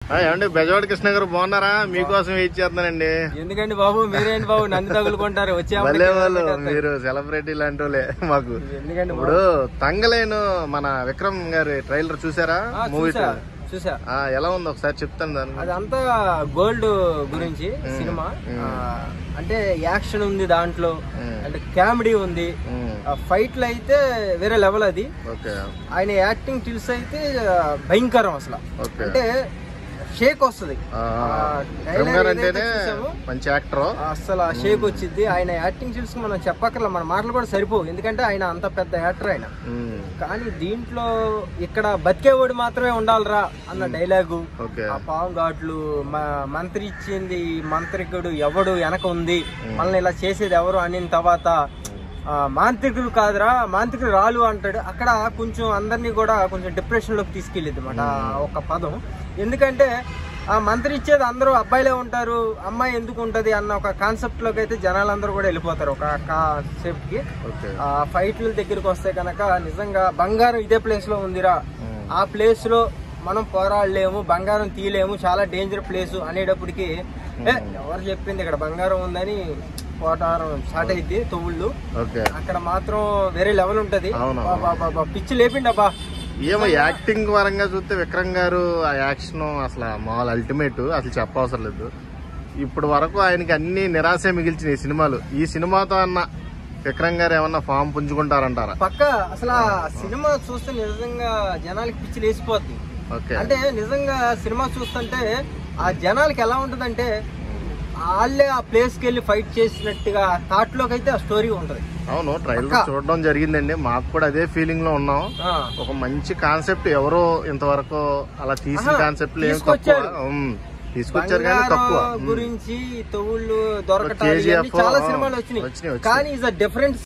ఆ, ఏమండి బెజవాడ కృష్ణ గారు బాగున్నారా మీకోసం వెయిట్ చేస్తున్నానండి ఎందుకండి బాబు మీరేంటి బాబు నన్ను తగులుకుంటారు వచ్చే భలే వాళ్ళు మీరు సెలబ్రిటీ లాంటి వాళ్ళే మాకు ఎందుకండి బాబు? ఇప్పుడు తంగలేను మన విక్రమ్ గారి ట్రైలర్ చూసారా ఆ, మూవీ చూసా చూసా ఎలా ఉంది ఒకసారి చెప్తాను దాని గురించి. అదంతా గోల్డ్ గురించి సినిమా ఆ, అంటే యాక్షన్ ఉంది దాంట్లో మ్మ్. అంటే కామెడీ ఉంది ఉమ్, ఆ ఫైట్లు అయితే వేరే లెవెల్ అది ఓకే ఆయన యాక్టింగ్ టిల్స్ అయితే ఆ, భయంకరం అసలు ఓకే అంటే షేక్ వస్తుంది ఆ, ఆ, విక్రమ్ trailer గారు ఏదైతే అంటేనే చూసామో, మంచి యాక్టర్ అసలు ఆ షేక్ వచ్చింది ఆయన యాక్టింగ్ స్కిల్స్ మనం చెప్పక్కర్లా మన మాటలు కూడా సరిపోవు ఎందుకంటే ఆయన అంత పెద్ద యాక్టర్ ఆయన కానీ దీంట్లో ఇక్కడ బతికేవాడు మాత్రమే ఉండాలిరా అన్న డైలాగు ఓకే ఆ పాము ఘాట్లు మ- మంత్రి ఇచ్చింది ఈ మంత్రికుడు ఎవడు వెనక ఉంది మనల్ని ఇలా చేసేది ఎవరు అనిన తర్వాత ఆ, మాంత్రికులు కాదురా మాంత్రికులు రాలు అంటాడు అక్కడ కొంచెం అందరినీ కూడా కొంచెం డిప్రెషన్ లోకి తీసుకెళ్ళింది అనమాట ఒక పదం ఎందుకంటే ఆ మంత్రి ఇచ్చేది అందరూ అబ్బాయిలే ఉంటారు అమ్మాయి ఎందుకు ఉంటది అన్న ఒక కాన్సెప్ట్ లోకి అయితే జనాలందరూ కూడా వెళ్ళిపోతారు ఒక కాన్సెప్ట్ కి ఓకే ఆ ఫైట్ల దగ్గరికి వస్తే కనుక నిజంగా బంగారం ఇదే ప్లేస్ లో ఉందిరా ఆ ప్లేస్ లో మనం పోరాడలేము బంగారం తీయలేము చాలా డేంజర్ ప్లేస్ అనేటప్పటికి ఏ, ఎవరు చెప్పింది ఇక్కడ బంగారం ఉందని పోటారం స్టార్ట్ అయింది తొవ్వుళ్ళు ఓకే అక్కడ మాత్రం వేరే లెవెల్ ఉంటది అవును. బా, బా, బా, బా, పిచ్చి లేపిండబ్బా ఏమో యాక్టింగ్ పరంగా చూస్తే విక్రమ్ గారు ఆ యాక్షన్ అసలు మామూలు అల్టిమేట్ అసలు చెప్పవసరం లేదు ఇప్పుడు వరకు ఆయనకి అన్ని నిరాశ మిగిల్చినాయి సినిమాలు ఈ సినిమాతో అన్న విక్రమ్ గారు ఏమన్నా ఫామ్ పుంజుకుంటారంటారా పక్క అసలు ఆ సినిమా చూస్తే నిజంగా జనాలకి పిచ్చి లేసిపోద్ది ఓకే అంటే నిజంగా సినిమా చూస్తుంటే ఆ జనాలకి ఎలా ఉంటదంటే వాళ్ళే ఆ ప్లేస్ కి వెళ్ళి ఫైట్ చేసినట్టుగా థాట్ లోకి అయితే ఆ స్టోరీ ఉంటది అవును ట్రైలర్ పక్కా. చూడడం జరిగిందండి మాకు కూడా అదే ఫీలింగ్ లో ఉన్నాం ఆ, ఒక మంచి కాన్సెప్ట్ ఎవరో ఇంతవరకు అలా తీసిన ఆహా, కాన్సెప్ట్ ఏం తీసుకొచ్చాడు. తక్కువ ఉమ్, తీసుకొచ్చారు కానీ తక్కువ బంగారం ఉమ్. గురించి తొవ్వుళ్ళు దొరకటాలు KGF, ఇవన్నీ చాలా ఆ, సినిమాలు వచ్చినాయి వచ్చినాయి, వచ్చినాయి. కానీ ఇస్ అ డిఫరెంట్